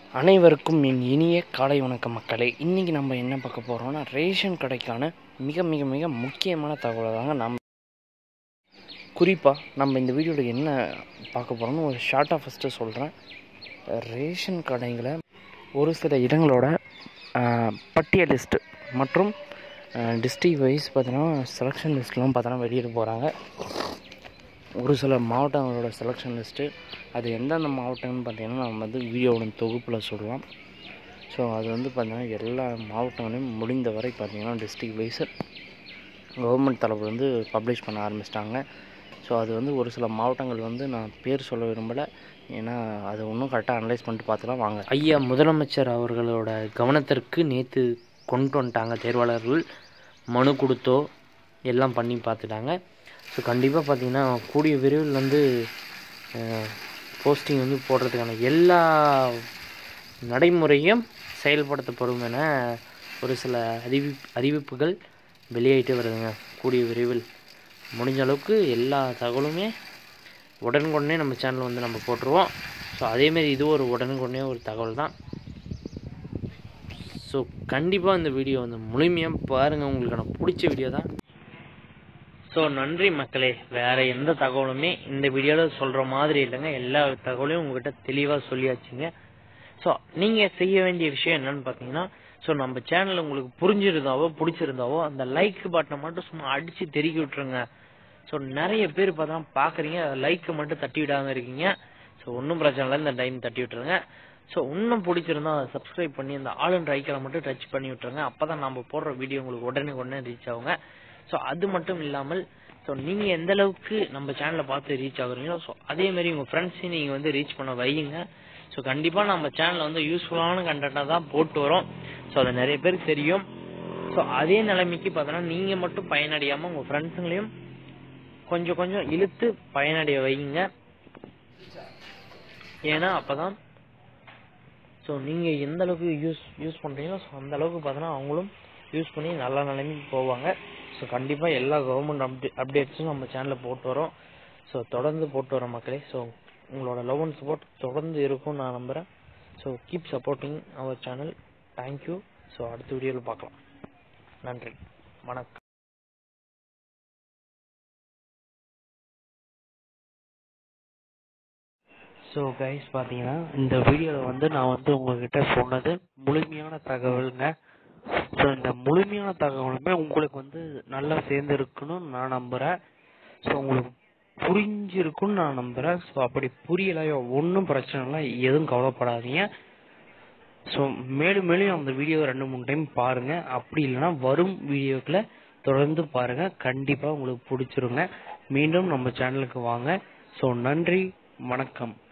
அனைவருக்கும் என் இனிய காலை வணக்கம் மக்களே இன்றைக்கி நம்ம என்ன பார்க்க போகிறோம்னா ரேஷன் கடைக்கான மிக மிக மிக முக்கியமான தகவலை தாங்க நம்ம குறிப்பாக நம்ம இந்த வீடியோவில் என்ன பார்க்க போகிறோம்னு ஒரு ஷார்ட்டாக ஃபஸ்ட்டு சொல்கிறேன் ரேஷன் கடைகளை ஒரு சில இடங்களோட ஆஹ், பட்டியல் லிஸ்ட்டு மற்றும் டிஸ்ட்ரிக் வைஸ் பார்த்தீங்கன்னா செலெக்ஷன் லிஸ்ட்லாம் பார்த்தோன்னா வெளியிட போகிறாங்க ஒரு சில மாவட்டங்களோட செலெக்ஷன் லிஸ்ட்டு அது எந்தெந்த மாவட்டம்னு பார்த்தீங்கன்னா நம்ம வந்து வீடியோவோட தொகுப்பில் சொல்லலாம் ஸோ அது வந்து பார்த்தீங்கன்னா எல்லா மாவட்டங்களையும் முடிந்த வரை பார்த்தீங்கன்னா டிஸ்ட்ரிக் வைஸ் கவர்மெண்ட் தரப்பு வந்து பப்ளிஷ் பண்ண ஆரம்பிச்சிட்டாங்க ஸோ அது வந்து ஒரு சில மாவட்டங்கள் வந்து நான் பேர் சொல்ல விரும்பலை ஏன்னா அது இன்னும் கரெக்டாக அனலைஸ் பண்ணிட்டு பார்த்துலாம் வாங்க ஐயா முதலமைச்சர் அவர்களோட கவனத்திற்கு நேற்று கொண்டு வந்துட்டாங்க தேர்வாளர்கள் மனு கொடுத்தோ எல்லாம் பண்ணி பார்த்துட்டாங்க ஸோ கண்டிப்பாக பார்த்தீங்கன்னா கூடிய விரைவில் வந்து போஸ்டிங் வந்து போடுறதுக்கான எல்லா நடைமுறையும் செயல்படுத்தப்படும் என ஒரு சில அறிவி அறிவிப்புகள் வெளியாயிட்டு வருதுங்க கூடிய விரைவில் முடிஞ்ச அளவுக்கு எல்லா தகவலுமே உடனுக்குடனே நம்ம சேனல் வந்து நம்ம போட்டுருவோம் ஸோ அதேமாரி இது ஒரு உடனுக்குடனே ஒரு தகவல் தான் ஸோ கண்டிப்பாக இந்த வீடியோ வந்து முழுமையாக பாருங்கள் உங்களுக்கு நான் பிடிச்ச வீடியோ தான் ஸோ நன்றி மக்களே வேறு எந்த தகவலுமே இந்த வீடியோவில் சொல்கிற மாதிரி இல்லைங்க எல்லா தகவலையும் உங்ககிட்ட தெளிவாக சொல்லியாச்சுங்க ஸோ நீங்கள் செய்ய வேண்டிய விஷயம் என்னன்னு பார்த்தீங்கன்னா ஸோ நம்ம சேனல் உங்களுக்கு புரிஞ்சிருந்தாவோ பிடிச்சிருந்தாவோ அந்த லைக் பட்டனை மட்டும் சும்மா அடித்து தெருக்கி விட்டுருங்க ஸோ நிறைய பேர் பார்த்தா பார்க்குறீங்க லைக்கை மட்டும் தட்டி விடாமல் இருக்கீங்க ஸோ ஒன்றும் பிரச்சனை இல்லை இந்த டைம் தட்டி விட்டுருங்க ஸோ இன்னும் பிடிச்சிருந்தா அதை சப்ஸ்கிரைப் பண்ணி அந்த ஆல் அண்ட் ஐக்கனை மட்டும் டச் பண்ணி விட்டுருங்க அப்போ தான் நம்ம போடுற வீடியோ உங்களுக்கு உடனே உடனே ரீச் ஆகுங்க ஸோ அது மட்டும் இல்லாமல் ஸோ நீங்கள் எந்த அளவுக்கு நம்ம சேனலை பார்த்து ரீச் ஆகுறீங்களோ ஸோ அதே மாதிரி உங்கள் ஃப்ரெண்ட்ஸையும் நீங்கள் வந்து ரீச் பண்ண வையுங்க ஸோ கண்டிப்பாக நம்ம சேனலில் வந்து யூஸ்ஃபுல்லான கண்டென்ட்டாக தான் போட்டு வரோம் ஸோ அது நிறைய பேருக்கு தெரியும் ஸோ அதே நிலைமைக்கு பார்த்தோன்னா நீங்கள் மட்டும் பயனடையாமல் உங்கள் ஃப்ரெண்ட்ஸுங்களையும் கொஞ்சம் கொஞ்சம் இழுத்து பயனடைய வைங்க ஏன்னா அப்பதான் ஸோ நீங்கள் எந்த அளவுக்கு யூஸ் யூஸ் பண்ணுறீங்களோ ஸோ அந்த அளவுக்கு பார்த்தோன்னா அவங்களும் யூஸ் பண்ணி நல்ல நிலைமைக்கு போவாங்க ஸோ கண்டிப்பாக எல்லா கவர்மெண்ட் அப்டே அப்டேட்ஸும் நம்ம சேனலில் போட்டு வரோம் ஸோ தொடர்ந்து போட்டு வரோம் மக்களே ஸோ உங்களோட லவ் அண்ட் சப்போர்ட் தொடர்ந்து இருக்கும்னு நான் நம்புகிறேன் so keep supporting our channel thank you so அடுத்த வீடியோவில் பார்க்கலாம் நன்றி வணக்கம் ஸோ கைஸ் பார்த்தீங்கன்னா இந்த வீடியோவில் வந்து நான் வந்து உங்ககிட்ட சொன்னது முழுமையான தகவலுங்க ஸோ இந்த முழுமையான தகவலுமே உங்களுக்கு வந்து நல்லா சேர்ந்துருக்குன்னு நான் நம்புகிறேன் ஸோ உங்களுக்கு புரிஞ்சிருக்குன்னு நான் நம்புகிறேன் ஸோ அப்படி புரியலையோ ஒன்றும் பிரச்சனை இல்லை எதுவும் கவலைப்படாதீங்க ஸோ மேலும் மேலும் அந்த வீடியோ ரெண்டு மூணு டைம் பாருங்கள் அப்படி இல்லைன்னா வரும் வீடியோக்களை தொடர்ந்து பாருங்கள் கண்டிப்பாக உங்களுக்கு பிடிச்சிருங்க மீண்டும் நம்ம சேனலுக்கு வாங்க ஸோ நன்றி வணக்கம்